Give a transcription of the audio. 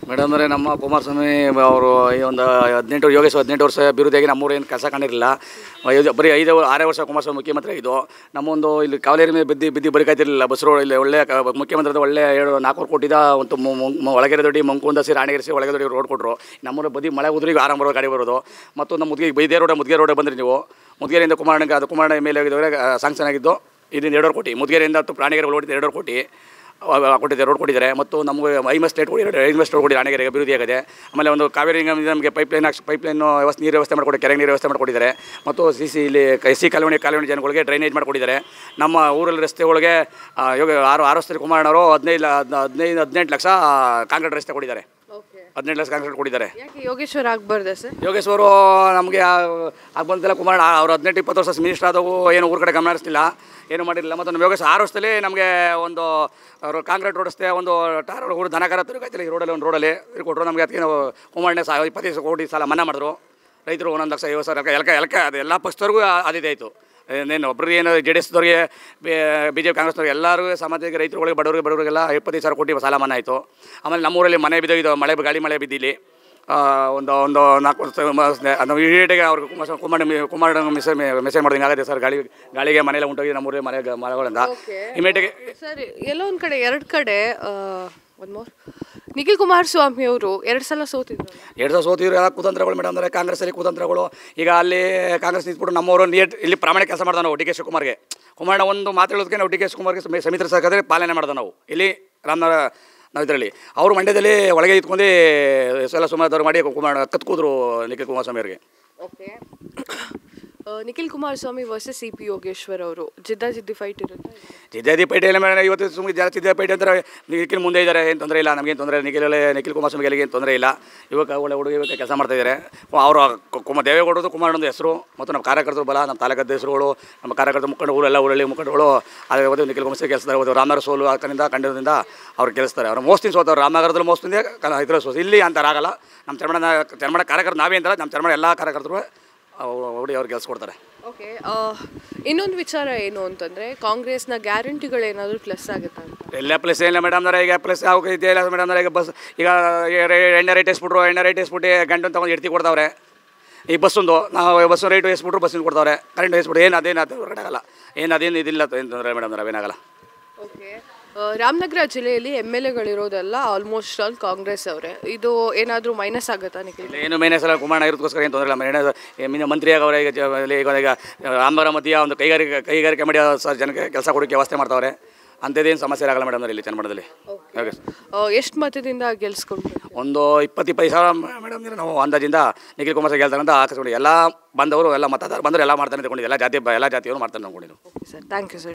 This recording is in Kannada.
ಮೇಡಮ್ ಅಂದರೆ ನಮ್ಮ ಕುಮಾರಸ್ವಾಮಿ ಅವರು ಈ ಒಂದು ಹದಿನೆಂಟು ಯೋಗೇಶ್ ಹದಿನೆಂಟು ವರ್ಷ ಅಭಿವೃದ್ಧಿಯಾಗಿ ನಮ್ಮೂರು ಏನು ಕೆಲಸ ಕಾಣಿರಲಿಲ್ಲ ಐದು ಬರೀ ಐದು ಆರೇ ವರ್ಷ ಕುಮಾರಸ್ವಾಮಿ ಮುಖ್ಯಮಂತ್ರಿ ಆಗಿದ್ದು ನಮ್ಮೊಂದು ಇಲ್ಲಿ ಕಾವೇರಿ ಮೇಲೆ ಬಿದ್ದು ಬಿದ್ದು ಬರಿಕಾಯ್ತಿರಲಿಲ್ಲ ಬಸ್ ರೋಡ್ ಇಲ್ಲಿ ಒಳ್ಳೆ ಕ- ಮುಖ್ಯಮಂತ್ರಿ ಒಳ್ಳೆ ಎರಡು ನಾಲ್ಕೂರು ಕೋಟಿದ ಒಂದು ಮು- ಮು- ಮು- ಒಳಗೆರೆ ದೊಡ್ಡಿ ಮಂಕುಂದ ಸೇರಿ ಆಣೆಗೆರೆಸಿ ಒಳಗೆ ದೊಡ್ಡಿ ರೋಡ್ ಕೊಟ್ಟರು ನಮ್ಮೂರು ಬದಿ ಮಳೆ ಉದ್ರಿಗೆ ಆರಾಮ ಬರೋ ಗಾಡಿ ಬರೋದು ಮತ್ತು ನಮ್ಮ ಮುದ್ಗೆ ಬೈದೇ ರೋಡ್ ಮುದ್ಗೆ ರೋಡ್ ಬಂದ್ರಿ ನೀವು ಮುದ್ಗೆರೆಯಿಂದ ಕುಮಾರಣ್ಣ ಅದು ಕುಮಾರಣ್ಣ ಮೇಲೆ ಆಗಿದ್ದವರೆ ಸಾಂಕ್ಷನ್ ಆಗಿದ್ದು ಇದರಿಂದ ಎರಡೂವರೆ ಕೋಟಿ ಮುದ್ಗೆರೆಯಿಂದ ಹತ್ತು ಪ್ರಾಣಿಗೆರೆ ಓಡಿದ್ದು ಎರಡೂವರೆ ಕೋಟಿ ಅವ- ಕೊಟ್ಟಿದ್ದಾರೆ ರೋಡ್ ಕೊಟ್ಟಿದ್ದಾರೆ ಮತ್ತು ನಮಗೆ ಐಮಸ್ ಸ್ಟೇಟ್ ಕೊಡಿ ಐಮಸ್ ರೋಡ್ ಕೊಡಿ ಆಣೆಗೆರೆಗೆ ಅಭಿವೃದ್ಧಿ ಆಗಿದೆ ಆಮೇಲೆ ಒಂದು ಕಾವೇರಿ ನಿಗಮದಿಂದ ನಮಗೆ ಪೈಪ್ ಲೈನ್ ಹಾಕ್ಸಿ ಪೈಪ್ ಲೈನ್ ವ್ಯವಸ್ಥೆ ನೀರು ವ್ಯವಸ್ಥೆ ಮಾಡಿಕೊಡಿ ಕೆರೆ ನೀರು ವ್ಯವಸ್ಥೆ ಮಾಡಿಕೊಟ್ಟಿದ್ದಾರೆ ಮತ್ತು ಸಿ ಸಿ ಇಲ್ಲಿ ಎಸ್ ಸಿ ಕಾಲೋನಿ ಕಾಲೋನಿ ಜನಗಳಿಗೆ ಡ್ರೈನೇಜ್ ಮಾಡಿಕೊಟ್ಟಿದ್ದಾರೆ ನಮ್ಮ ಊರಲ್ಲಿ ರಸ್ತೆಗಳಿಗೆ ಆ, ಯೋಗ ಆರು ಆರು ವರ್ಷದಲ್ಲಿ ಕುಮಾರಣ್ಣವರು ಹದಿನೈದು ಲ- ಹದಿನೈದು ಹದಿನೆಂಟು ಲಕ್ಷ ಕಾಂಕ್ರೀಟ್ ರಸ್ತೆ ಕೊಟ್ಟಿದ್ದಾರೆ ಓಕೆ ಹದಿನೆಂಟು ಲಕ್ಷ ಕಾಂಕ್ರೀಟ್ ಕೊಟ್ಟಿದ್ದಾರೆ ಯಾಕೆ ಯೋಗೇಶ್ವರ್ ಆಗ್ಬಾರ್ದ ಸರ್ ಯೋಗೇಶ್ ಅವರು ನಮಗೆ ಆಗ ಬಂದಿಲ್ಲ ಕುಮಾರಣ್ಣ ಅವ್ರು ಹದಿನೆಂಟು ಇಪ್ಪತ್ತು ವರ್ಷ ಮಿನಿಸ್ಟರ್ ಆದವು ಏನು ಊರ ಕಡೆ ಗಮನ ಹರಿಸ್ತಿಲ್ಲ ಏನು ಮಾಡಿರಲಿಲ್ಲ ಮತ್ತು ನಮ್ಮ ಯೋಗೇಶ್ ಆರು ವರ್ಷದಲ್ಲಿ ನಮಗೆ ಒಂದು ಅವರು ಕಾಂಕ್ರೀಟ್ ರೋಡ್ ರಸ್ತೆ ಒಂದು ಟಾರ್ ರೋಡ್ ಕೂಡ ದನಕರ ತಿರುಗಾಯ್ತಿಲ್ಲ ಈ ರೋಡಲ್ಲಿ ಒಂದು ರೋಡಲ್ಲಿ ಕೊಟ್ಟರು ನಮಗೆ ಅದಕ್ಕೆ ನಾವು ಕುಮಾರಣ್ಣ ಸಹ ಇಪ್ಪತ್ತೈದು ಕೋಟಿ ಸಾಲ ಮನ್ನಾ ಮಾಡಿದ್ರು ರೈತರು ಒಂದೊಂದು ಲಕ್ಷ ಐವತ್ತು ಸಾವಿರ ಎಲ್ಕ ಎಲ್ಕ ಅದು ಎಲ್ಲ ಪಕ್ಷದವ್ರಿಗೂ ಅದಿದೆ ಆಯಿತು ಇನ್ನೇನು ಒಬ್ಬರಿಗೆ ಏನು ಜೆ ಡಿ ಎಸ್ದವ್ರಿಗೆ ಬಿ ಜೆ ಪಿ ಕಾಂಗ್ರೆಸ್ನವ್ರಿಗೆ ಎಲ್ಲರಿಗೂ ಸಾಮಾಜಿಕ ರೈತರುಗಳಿಗೆ ಬಡವರಿಗೆ ಬಡವರಿಗೆಲ್ಲ ಇಪ್ಪತ್ತೈದು ಸಾವಿರ ಕೋಟಿ ಸಾಲ ಮನ್ನಾ ಆಯಿತು ಆಮೇಲೆ ನಮ್ಮೂರಲ್ಲಿ ಮನೆ ಬಿದ್ದೋಗಿದ್ದು ಮಳೆ ಗಾಳಿ ಮಳೆ ಬಿದ್ದಿಲ್ಲಿ ಆ, ಒಂದು ಒಂದು ನಾಲ್ಕು ವರ್ಷ ಮ- ಅದು ಇಡೀಟಿಗೆ ಅವ್ರಿಗೆ ಕುಮಾರ ಕುಮಾರ ಕುಮಾರ ಮೆಸೇಜ್ ಮೆಸೇಜ್ ಮಾಡಿದಂಗೆ ಆಗುತ್ತೆ ಸರ್ ಗಾಳಿ ಗಾಳಿಗೆ ಮನೆಯಲ್ಲ ಉಂಟೋಗಿ ನಮ್ಮೂರಿಗೆ ಮನೆ ಮನೆಗಳಿಂದ ಇಮಿಡಿಯೇಟಿಗೆ ಸರ್ ಎಲ್ಲೋ ಒಂದು ಕಡೆ ಎರಡು ಕಡೆ ಒಂದು ಮೋರ್ ನಿಖಿಲ್ ಕುಮಾರಸ್ವಾಮಿ ಅವರು ಎರಡು ಸಲ ಸೋತಿದ್ರು ಎರಡು ಸಾವಿರ ಸೋತಿದ್ರು ಎಲ್ಲ ಕುತಂತ್ರಗಳು ಮೇಡಮ್ ಅಂದರೆ ಕಾಂಗ್ರೆಸ್ಸಲ್ಲಿ ಕುತಂತ್ರಗಳು ಈಗ ಅಲ್ಲಿ ಕಾಂಗ್ರೆಸ್ ನಿಂತ್ಬಿಟ್ಟು ನಮ್ಮವರು ನೀಟ್ ಇಲ್ಲಿ ಪ್ರಾಮಾಣಿಕ ಕೆಲಸ ಮಾಡ್ದ ನಾವು ಡಿ ಕೆ ಶಿವಕುಮಾರ್ಗೆ ಕುಮಾರಣ್ಣ ಒಂದು ಮಾತು ಹೇಳೋದಕ್ಕೆ ನಾವು ಡಿ ಕೆ ಶಿವಕುಮಾರ್ಗೆ ಸಮ- ಸಮಿತ್ರ ಸರ್ಕಾರದಲ್ಲಿ ಪಾಲನೆ ಮಾಡ್ದೆ ನಾವು ಇಲ್ಲಿ ರಾಮನಗರ ನಾವು ಇದರಲ್ಲಿ ಅವರು ಮಂಡ್ಯದಲ್ಲಿ ಒಳಗೆ ಇತ್ಕೊಂಡು ಎಲ್ಲ ಸುಮಾರು ಮಾಡಿ ಕುಮಾರ ಕತ್ಕೂದ್ರು ನಿಖಿಲ್ ಕುಮಾರಸ್ವಾಮಿ ಅವರಿಗೆ okay Nikhil Kumaraswamy versus C P Yogeshwar ಅವರು ಜಿದ್ದಾಜಿದ್ದಿ ಫೈಟ್ ಇರುತ್ತೆ ಸಿದ್ಧಾರ್ಥಿ ಪೇಟೆ ಎಲ್ಲ ಮೇಡಮ್ ಇವತ್ತು ಸುಮ್ಮನೆ ಜನ ಸಿದ್ಧಾರ್ಥಿ ಪೇಟೆ ಅಂತಾರೆ ನಿಖಿಲ್ ಮುಂದೆ ಇದ್ದಾರೆ ಏನು ತೊಂದರೆ ಇಲ್ಲ ನಮಗೇನು ತೊಂದರೆ ನಿಖಿಲ್ ನಿಖಿಲ್ ಕುಮಾರಸ್ವಾಮಿಗೆ ಏನು ತೊಂದರೆ ಇಲ್ಲ ಯುವಕ ಒಳ್ಳೆ ಹುಡುಗ ಯುವಕ ಕೆಲಸ ಮಾಡ್ತಾ ಇದ್ದಾರೆ ಅವರು ಕುಮಾರ್ ದೇವೇಗೌಡರದು ಕುಮಾರಣ್ಣದು ಹೆಸರು ಮತ್ತು ನಮ್ಮ ಕಾರ್ಯಕರ್ತರು ಬಲ ನಮ್ಮ ತಾಲೂಕದ ಹೆಸರುಗಳು ನಮ್ಮ ಕಾರ್ಯಕರ್ತರ ಮುಖಂಡ ಊರೆಲ್ಲ ಊರಲ್ಲಿ ಮುಖಂಡಗಳು ಅದೇ ಇವತ್ತು ನಿಖಿಲ್ ಕುಮಾರಸ್ವಾಮಿ ಕೆಲಸದಾರೆ ಇವತ್ತು ರಾಮನಗರ ಸೋಲು ಹಾಕನಿಂದ ಕಂಡದಿಂದ ಅವ್ರು ಕೆಲಸ್ತಾರೆ ಅವ್ರು ಮೋಸ್ತಿನ ಸೋತವ್ರು ರಾಮನಗರದಲ್ಲಿ ಮೋಸ್ತಿಂದೆ ಇದ್ರ ಸೋತು ಇಲ್ಲಿ ಅಂತಾರೆ ಆಗಲ್ಲ ನಮ್ಮ ಚರ್ಮಣ ಚರ್ಮಣ ಕಾರ್ಯಕರ್ತರು ನಾವೇ ಅಂತಾರೆ ನಮ್ಮ ಚರ್ಮಣ ಎಲ್ಲ ಕಾರ್ಯಕರ್ತರು ಅವ್ರು ಅವ್ರು ಕೆಲಸ ಕೊಡ್ತಾರೆ ಓಕೆ ಇನ್ನೊಂದು ವಿಚಾರ ಏನು ಅಂತಂದರೆ ಕಾಂಗ್ರೆಸ್ನ ಗ್ಯಾರಂಟಿಗಳೇನಾದರೂ ಪ್ಲಸ್ ಆಗುತ್ತಾ ಅಂತ ಎಲ್ಲ ಪ್ಲೇಸ್ ಇಲ್ಲ ಮೇಡಮ್ನವ್ರೆ ಈಗ ಪ್ಲೇಸ್ ಯಾವ ಇದೆಯಲ್ಲ ಮೇಡಮ್ನವ್ರೆ ಈಗ ಬಸ್ ಈಗ ಎ- ಎಣ್ಣೆ ರೇಟ್ ಎಸ್ಬಿಟ್ರು ಎಣ್ಣೆ ರೇಟ್ ಎಸ್ಬಿಟ್ಟು ಗಂಟು ತಗೊಂಡು ಎಡ್ತಿ ಕೊಡ್ತಾವ್ರೆ ಈ ಬಸ್ಸೊಂದು ನಾವು ಬಸ್ ರೇಟು ಎಸ್ಬಿಟ್ರು ಬಸ್ಸಿನ ಕೊಡ್ತಾವ್ರೆ ಕರೆಂಟ್ ಎಸ್ಬಿಟ್ಟು ಏನು ಅದೇನು ಅದು ಹೊರಗಡೆ ಏನು ಅದೇನು ಇದಿಲ್ಲ ಏನು ತೊಂದರೆ ಮೇಡಮ್ ಅವೇನಾಗಲ್ಲ ಓಕೆ ರಾಮನಗರ ಜಿಲ್ಲೆಯಲ್ಲಿ ಎಮ್ ಎಲ್ ಎಗಳಿರೋದೆಲ್ಲ ಆಲ್ಮೋಸ್ಟ್ ಆಲ್ ಕಾಂಗ್ರೆಸ್ ಅವರೇ ಇದು ಏನಾದರೂ ಮೈನಸ್ ಆಗುತ್ತಾ ನಿಖಿಲ್ ಇಲ್ಲ ಏನು ಮೇನೆ ಸಲ ಕುಮಾರಣ್ಣ ಇರೋದಕ್ಕೋಸ್ಕರ ಏನು ತೊಂದರೆ ಇಲ್ಲ ಮೇನೆ ಮೀನು ಮಂತ್ರಿ ಆಗವ್ರೆ ಈಗ ಜ- ಇಲ್ಲಿ ಈಗ ಈಗ ರಾಮನಗರ ಮಧ್ಯ ಒಂದು ಕೈಗಾರಿಕೆ ಕೈಗಾರಿಕೆ ಮಾಡಿ ಸರ್ ಜನಕ್ಕೆ ಕೆಲಸ ಕೊಡೋಕ್ಕೆ ವ್ಯವಸ್ಥೆ ಮಾಡ್ತಾವ್ರೆ ಅಂಥದ್ದೇನು ಸಮಸ್ಯೆ ಆಗಲ್ಲ ಮೇಡಮ್ ಇಲ್ಲಿ ಚನ್ನಮಠದಲ್ಲಿ ಓಕೆ ಎಷ್ಟು ಮತದಿಂದ ಗೆಲ್ಸ್ಕೊಂಡು ಒಂದು ಇಪ್ಪತ್ತು ಇಪ್ಪತ್ತು ಸಾವಿರ ಮೇಡಮ್ ನಾವು ಅಂದಾಜಿಂದ ನಿಖಿಲ್ ಕುಮಾರ್ ಗೆಲ್ತಾರೆ ಅಂತ ಹಾಕಿಸ್ಕೊಂಡು ಎಲ್ಲ ಬಂದವರು ಎಲ್ಲ ಮತದಾರ ಬಂದರು ಎಲ್ಲ ಮಾಡ್ತಾನೆ ತಗೊಂಡಿದ್ದು ಎಲ್ಲ ಜಾತಿ ಎಲ್ಲ ಜಾತಿಯವರು ಮಾಡ್ತಾನೆ ಅಂದ್ಕೊಂಡಿದ್ದು okay sir thank you sir